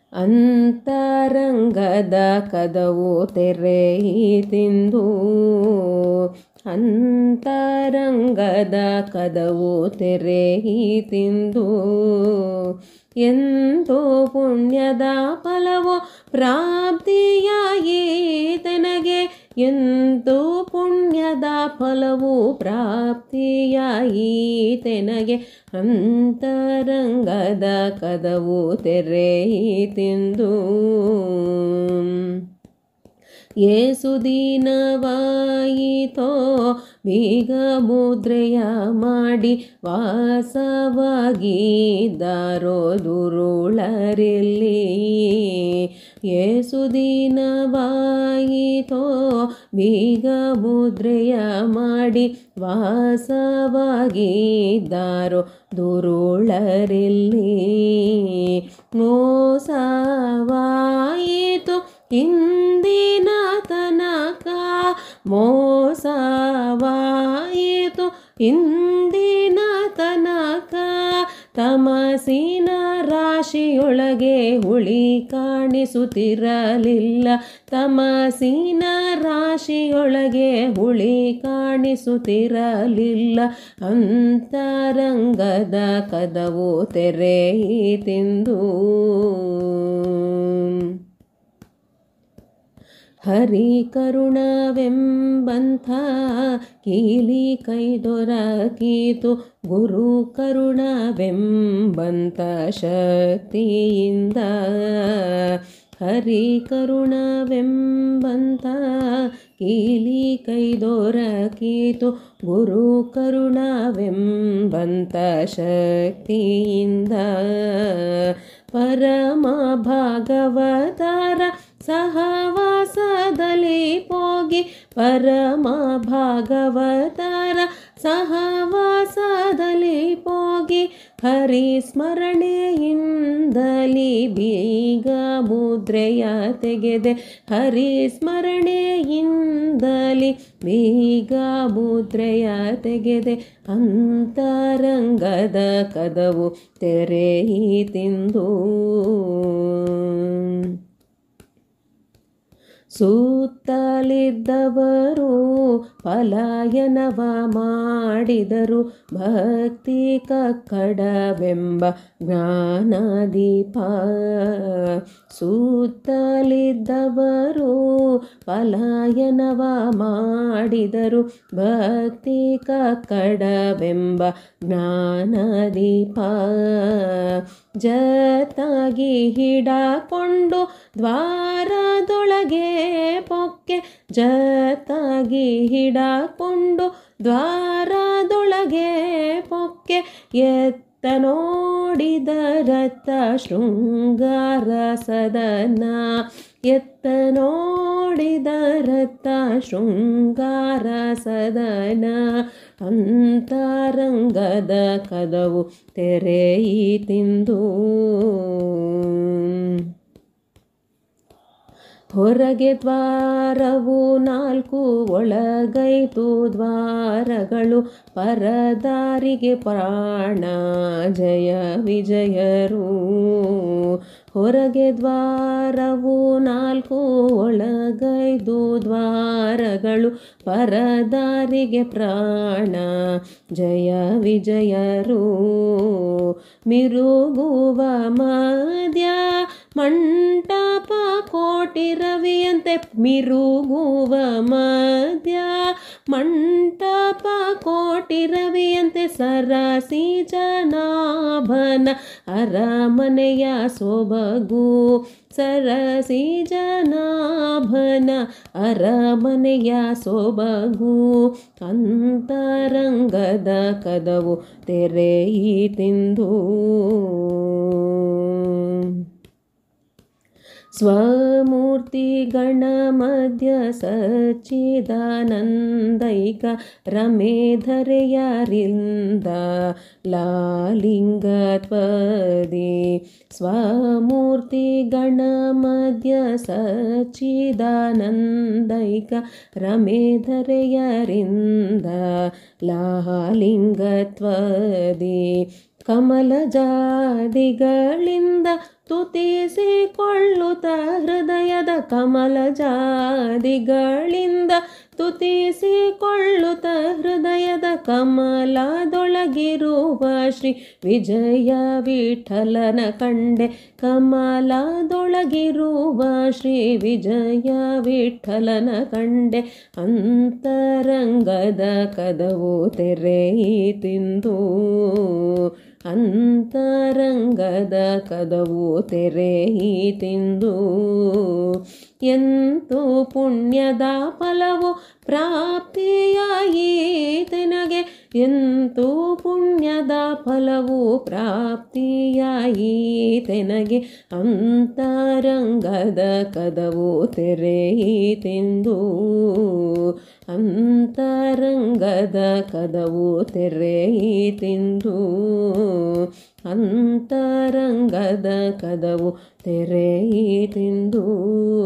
ಅಂತರಂಗದ ಕದವು ತೆರೆಯಿತೆಂದು ಅಂತರಂಗದ ಕದವು ತೆರೆಯಿತೆಂದು ಎಂತೋ ಪುಣ್ಯದ ಫಲವೋ ಪ್ರಾಪ್ತಿಯಾಯಿತನಗೆ ಎಂತೋ ಪುಣ್ಯದ ಫಲವು ಪ್ರಾಪ್ತಿಯಾಯಿತೆನಗೆ ಅಂತರಂಗದ ಕದವು ತೆರೆಯಿತೆಂದು ಏಸು ದೀನವಾಯಿತೋ ಬೀಗ ಮುದ್ರೆಯ ಮಾಡಿ ವಾಸವಾಗಿದ್ದಾರೋ ದುರುಳರಿಲ್ಲಿ ಏಸು ದೀನವಾಯಿತೋ ಬೀಗ ಮುದ್ರೆಯ ಮಾಡಿ ವಾಸವಾಗಿದ್ದಾರೋ ದುರುಳರಿಲ್ಲಿ ಮೋಸವಾಯಿತು ಇಂದಿನ ತನಕ ಮೋಸವಾಯಿತು ಇಂದಿನ ತನಕ ತಮಸಿನ ರಾಶಿಯೊಳಗೆ ಹುಳಿ ಕಾಣಿಸುತ್ತಿರಲಿಲ್ಲ ತಮಸಿನ ರಾಶಿಯೊಳಗೆ ಹುಳಿ ಕಾಣಿಸುತ್ತಿರಲಿಲ್ಲ ಅಂತರಂಗದ ಕದವು ತೆರೆಯಿತೆಂದು ಹರಿ ಕರುಣವೆಂಬಂಥ ಕೀಲಿ ಕೈದೊರಕೀತು ಗುರು ಕರುಣವೆಂಬಂಥ ಶಕ್ತಿಯಿಂದ ಹರಿ ಕರುಣವೆಂಬಂಥ ಕೀಲಿ ಕೈದೊರಕೀತು ಗುರು ಕರುಣವೆಂಬಂಥ ಶಕ್ತಿಯಿಂದ ಪರಮ ಭಾಗವತರ ಸಹವಾಸದಲ್ಲಿ ಹೋಗಿ ಪರಮ ಭಾಗವತರ ಸಹವಾಸದಲ್ಲಿ ಹೋಗಿ ಹರಿ ಸ್ಮರಣೆಯಿಂದಲಿ ಬೀಗ ಮುದ್ರೆಯ ತೆಗೆದೆ ಹರಿ ಸ್ಮರಣೆಯಿಂದಲಿ ಬೀಗ ಮುದ್ರೆಯ ತೆಗೆದೆ ಅಂತರಂಗದ ಕದವು ತೆರೆಯಿತೆಂದು ಸುತ್ತಲಿದ್ದವರು ಪಲಾಯನವ ಮಾಡಿದರು ಭಕ್ತಿ ಕಕ್ಕಡವೆಂಬ ಜ್ಞಾನದೀಪ ಸುತ್ತಲಿದ್ದವರು ಪಲಾಯನವ ಮಾಡಿದರು ಭಕ್ತಿ ಕಕ್ಕಡವೆಂಬ ಜ್ಞಾನದೀಪ ಜತಾಗಿ ಹಿಡಕೊಂಡು ದ್ವಾರದೊಳಗೆ ಪೊಕ್ಕೆ ಜತಾಗಿ ಹಿಡಕೊಂಡು ದ್ವಾರದೊಳಗೆ ಪೊಕ್ಕೆ ಎತ್ತ ನೋಡಿದ ರಥ ಶೃಂಗಾರ ಸದನ ಎತ್ತ ನೋಡಿದ ರಥ ಶೃಂಗಾರ ಸದನ ಅಂತರಂಗದ ಕದವು ತೆರೆಯಿತೆಂದು ಹೊರಗೆ ದ್ವಾರವು ನಾಲ್ಕು ಒಳಗೈತು ದ್ವಾರಗಳು ಪರದಾರಿಗೆ ಪ್ರಾಣ ಜಯ ವಿಜಯರು ಹೊರಗೆ ದ್ವಾರವು ನಾಲ್ಕು ಒಳಗೈದು ದ್ವಾರಗಳು ಪರದಾರಿಗೆ ಪ್ರಾಣ ಜಯ ವಿಜಯರು ಮಿರುಗುವ ಮಧ್ಯ ಮಂಟಪ ಕೋಟಿ ರವಿಯಂತೆ ಮಿರುಗುವ ಮಧ್ಯ ಮಂಟಪ ಕೋಟಿ ರವಿಯಂತೆ ಸರಸಿ ಜನಾಭನ ಅರಮನೆಯ ಸೊಬಗು ಸರಸಿ ಜನಾಭನ ಅರಮನೆಯ ಸೊಬಗು ಅಂತರಂಗದ ಕದವು ತೆರೆಯಿತೆಂದು ಸ್ವಮೂರ್ತಿ ಗಣಮಧ್ಯ ಸಚ್ಚಿದಾನಂದೈಕ ರಮೇಧರೆಯರಿಂದ ಲಾಲಿಂಗತ್ವದಿ ಸ್ವಮೂರ್ತಿ ಗಣಮಧ್ಯ ಸಚ್ಚಿದಾನಂದೈಕ ರಮೇಧರೆಯರಿಂದ ಲಾಲಿಂಗತ್ವದಿ ಕಮಲಜಾದಿಗಳಿಂದ ತುತಿಸಿಕೊಳ್ಳುತ್ತ ಹೃದಯದ ಕಮಲಜಾದಿಗಳಿಂದ ತುತಿಸಿಕೊಳ್ಳುತ್ತ ಹೃದಯದ ಕಮಲದೊಳಗಿರುವ ಶ್ರೀ ವಿಜಯ ವಿಠಲನ ಕಂಡೆ ಕಮಲದೊಳಗಿರುವ ಶ್ರೀ ವಿಜಯ ವಿಠಲನ ಕಂಡೆ ಅಂತರಂಗದ ಕದವು ತೆರೆಯಿತಿಂದು ಅಂತರಂಗದ ಕದವು ತೆರೆಯಿತಿಂದು ಎಂತೂ ಪುಣ್ಯದ ಫಲವು ಪ್ರಾಪ್ತಿಯಾಯಿತೆನಗೆ ಎಂತೂ ಪುಣ್ಯದ ಫಲವು ಪ್ರಾಪ್ತಿಯಾಯಿತೆನಗೆ ಅಂತರಂಗದ ಕದವು ತೆರೆಯಿತೆಂದು ಅಂತರಂಗದ ಕದವು ತೆರೆಯಿತೆಂದು ಅಂತರಂಗದ ಕದವು ತೆರೆಯಿತೆಂದು